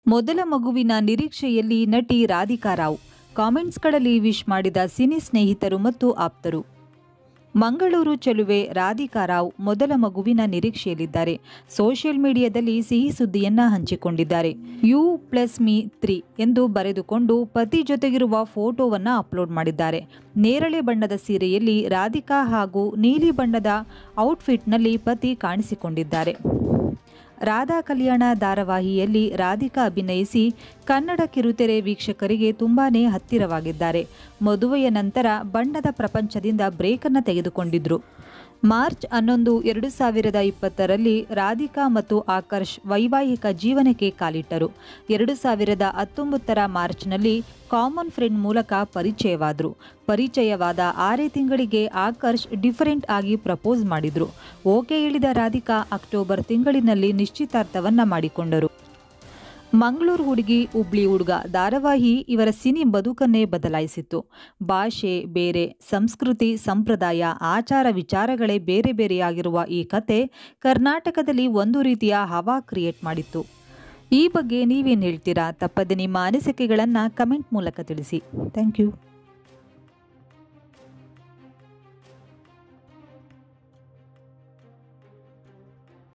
ಮೊದಲ ಮಗುವಿನ ನಿರೀಕ್ಷೆಯಲ್ಲಿ ನಟಿ ರಾಧಿಕಾ ರಾವ್ ಕಾಮೆಂಟ್ಸ್ಗಳಲ್ಲಿ ವಿಶ್ ಮಾಡಿದ ಸಿನಿ ಸ್ನೇಹಿತರು ಮತ್ತು ಆಪ್ತರು ಮಂಗಳೂರು ಚೆಲುವೆ ರಾಧಿಕಾ ರಾವ್ ಮೊದಲ ಮಗುವಿನ ನಿರೀಕ್ಷೆಯಲ್ಲಿದ್ದಾರೆ ಸೋಷಿಯಲ್ ಮೀಡಿಯಾದಲ್ಲಿ ಸಿಹಿ ಸುದ್ದಿಯನ್ನ ಹಂಚಿಕೊಂಡಿದ್ದಾರೆ ಯು ಪ್ಲಸ್ ಮೀ ತ್ರೀ ಎಂದು ಬರೆದುಕೊಂಡು ಪತಿ ಜೊತೆಗಿರುವ ಫೋಟೋವನ್ನ ಅಪ್ಲೋಡ್ ಮಾಡಿದ್ದಾರೆ ನೇರಳೆ ಬಣ್ಣದ ಸೀರೆಯಲ್ಲಿ ರಾಧಿಕಾ ಹಾಗೂ ನೀಲಿ ಬಣ್ಣದ ಔಟ್ಫಿಟ್ನಲ್ಲಿ ಪತಿ ಕಾಣಿಸಿಕೊಂಡಿದ್ದಾರೆ ರಾಧಾ ಕಲ್ಯಾಣ ಧಾರಾವಾಹಿಯಲ್ಲಿ ರಾಧಿಕಾ ಅಭಿನಯಿಸಿ ಕನ್ನಡ ಕಿರುತೆರೆ ವೀಕ್ಷಕರಿಗೆ ತುಂಬಾನೇ ಹತ್ತಿರವಾಗಿದ್ದಾರೆ ಮದುವೆಯ ನಂತರ ಬಣ್ಣದ ಪ್ರಪಂಚದಿಂದ ಬ್ರೇಕನ್ನು ತೆಗೆದುಕೊಂಡಿದ್ರು ಮಾರ್ಚ್ ಹನ್ನೊಂದು ಎರಡು ಸಾವಿರದ ಇಪ್ಪತ್ತರಲ್ಲಿ ರಾಧಿಕಾ ಮತ್ತು ಆಕರ್ಷ್ ವೈವಾಹಿಕ ಜೀವನಕ್ಕೆ ಕಾಲಿಟ್ಟರು ಎರಡು ಸಾವಿರದ ಹತ್ತೊಂಬತ್ತರ ಮಾರ್ಚ್ನಲ್ಲಿ ಕಾಮನ್ ಫ್ರೆಂಡ್ ಮೂಲಕ ಪರಿಚಯವಾದರು ಪರಿಚಯವಾದ ಆರೇ ತಿಂಗಳಿಗೆ ಆಕರ್ಷ್ ಡಿಫರೆಂಟ್ ಆಗಿ ಪ್ರಪೋಸ್ ಮಾಡಿದ್ರು ಓಕೆ ಹೇಳಿದ ರಾಧಿಕಾ ಅಕ್ಟೋಬರ್ ತಿಂಗಳಿನಲ್ಲಿ ನಿಶ್ಚಿತಾರ್ಥವನ್ನ ಮಾಡಿಕೊಂಡರು ಮಂಗಳೂರು ಹುಡುಗಿ ಹುಬ್ಳಿ ಹುಡುಗ ಧಾರಾವಾಹಿ ಇವರ ಸಿನಿ ಬದುಕನ್ನೇ ಬದಲಾಯಿಸಿತ್ತು ಭಾಷೆ ಬೇರೆ ಸಂಸ್ಕೃತಿ ಸಂಪ್ರದಾಯ ಆಚಾರ ವಿಚಾರಗಳೇ ಬೇರೆ ಬೇರೆಯಾಗಿರುವ ಈ ಕತೆ ಕರ್ನಾಟಕದಲ್ಲಿ ಒಂದು ರೀತಿಯ ಹವಾ ಕ್ರಿಯೇಟ್ ಮಾಡಿತ್ತು ಈ ಬಗ್ಗೆ ನೀವೇನು ಹೇಳ್ತೀರಾ ತಪ್ಪದೆ ನಿಮ್ಮ ಅನಿಸಿಕೆಗಳನ್ನು ಕಮೆಂಟ್ ಮೂಲಕ ತಿಳಿಸಿ ಥ್ಯಾಂಕ್ ಯು